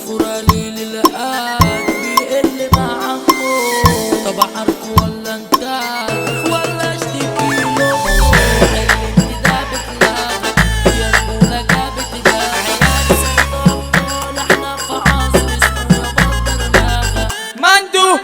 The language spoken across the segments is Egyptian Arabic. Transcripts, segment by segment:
فرفورة لي للقلب بيقل مع عمو طب عارفه ولا انت ولا اشتكي له اللي انت ده بتلعب يا رجولة جابت ده عيال سيد ابطال احنا في عصر اسمه يا بطل لغة مندو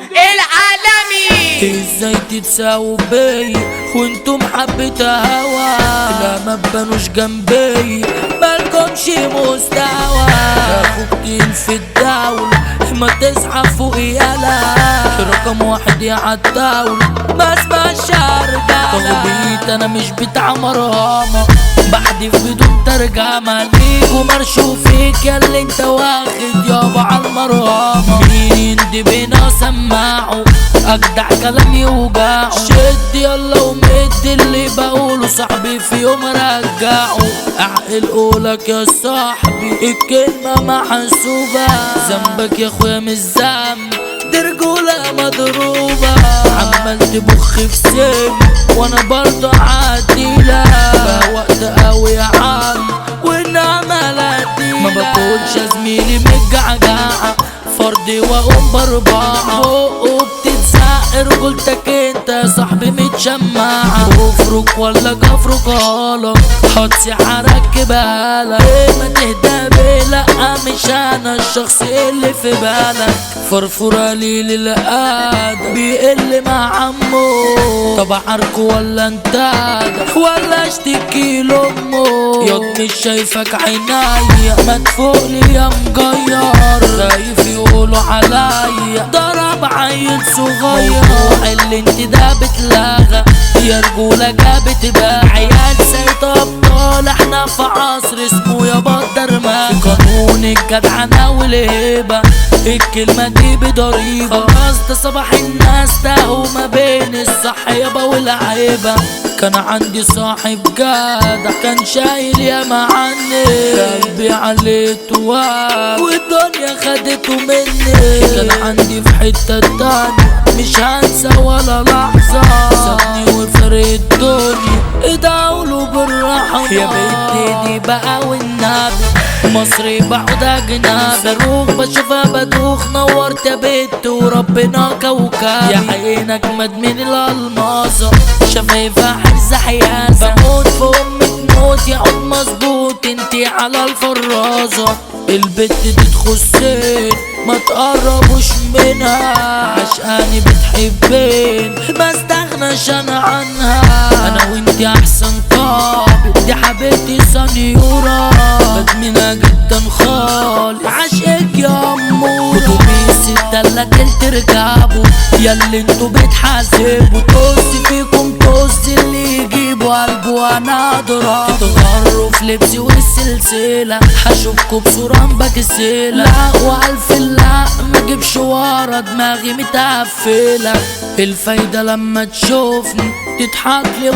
العالمي ازاي تتساووا بي وانتم حبة هوا لا ما تبانوش جنبي مالكمش مستوى اخوك تقيل في الدولة ما تصحى فوق يالا رقم واحد يا عالدولة ما اسمعش رجالة تغبيت انا مش بتاع مرامة بحدف بدون ترجمة ليكوا مرشو فيك يا اللي انت واخد يابا عالمرامة مين يندي بينا سماعه اجدع كلام يوجعه شد يلا ومد اللي بقوله صاحبي في يوم رجعه اعقل قولك يا صاحبي الكلمة محسوبة ذنبك يا اخويا مش ذنب دي رجولة مضروبة عمال تبخ في سن وانا برضه عديلة بقى وقت قوي يا عم والنعمة لا ما بكونش يا زميلي متجعجعة فردي واقوم باربعة بقه بتتزق رجولتك انت يا صاحبي متشمعة كفرك ولا كفرك غلط حط سحرك كبالك ايه ما تهدى بيه لا مش انا الشخص اللي في بالك فرفورة لي للقادة بيقل مع عمو طب عاركو ولا انت ده ولا اشتكي لامه ياض مش شايفك عينيا ما تفوقلي يا مجير خايف يقولوا عليا ضرب عيل صغير اللي انت ده بتلغى يا رجولة جابت بقى عيال سيد ابطال احنا في عصر اسمه يا بدر ما قانون الجدعنة والهبة الكلمة دي بضريبة خلاص ده صباح الناس تاهوا ما بين الصح يابا والعيبة كان عندي صاحب جدع كان شايل ياما عني قلبي عليه تواب والدنيا خدته مني كان عندي في حتة تانية مش هنسى ولا لحظة سابني وفرق الدنيا ادعوله بالراحة يا بنتي دي بقى والنبي مصري بقعد اجنبي بروح بشوفها بدوخ نورت يا بنت وربنا كوكب يا عين اجمد من الالماظة شفايفها حرزة حيازة بموت في امي تموت يعود مظبوط انتي على الفرازة البت دي تخصني ما تقربوش منها عشقاني بتحبين ما استغناش انا عنها انا وانتي احسن قابل دي حبيبتي سنيورة بدمنها جدا خالص عشقك يا امو اتوبيس التلاجة تركبوا ياللي انتوا بتحاسبوا طز فيكم طز اللي يجيبوا قلبه وانا اضرب تتغروا في لبسي والسلسلة هشوفكوا بصورة مبكسلة لا والف لا ما اجيبش ورا دماغي متقفلة الفايدة لما تشوفني تضحك لي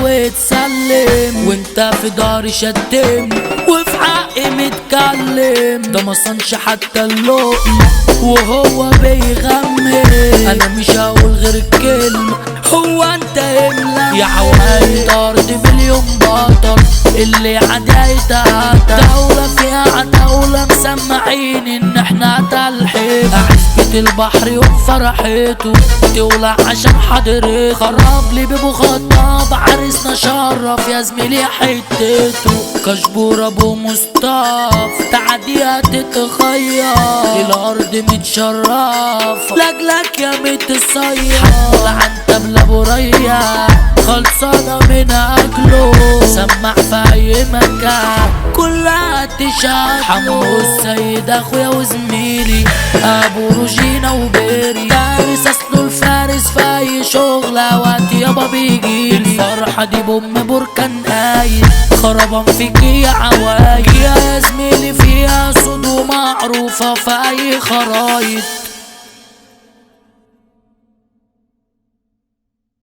وتسلم وانت في داري شتمني وفي حقي متكلم ده ما صنش حتى اللقمة وهو بيغمي انا مش هقول غير الكلمة هو انت املا يا حوالي طرد مليون بطل اللي عدايتها دولة فيها عداولة مسمعين ان احنا تلحيق عزبة البحر يوم فرحته تولع عشان حضرته خرب لي بيبو خطاب عرسنا شرف يا زميلي حتته كشبور ابو مصطفى تعديها تتخير الارض متشرف لاجلك يا متصير عن تبلة برية خلصانة من اكله سمع في اي مكان كلها تشهد حمو السيد اخويا وزميلي ابو روجينا وبيري فارس اصله الفارس في اي شغلة وقت يابا بيجي الفرحة دي بام بركان قايل خربان فيك يا عوايد يا زميلي فيها صدو معروفة في اي خرايط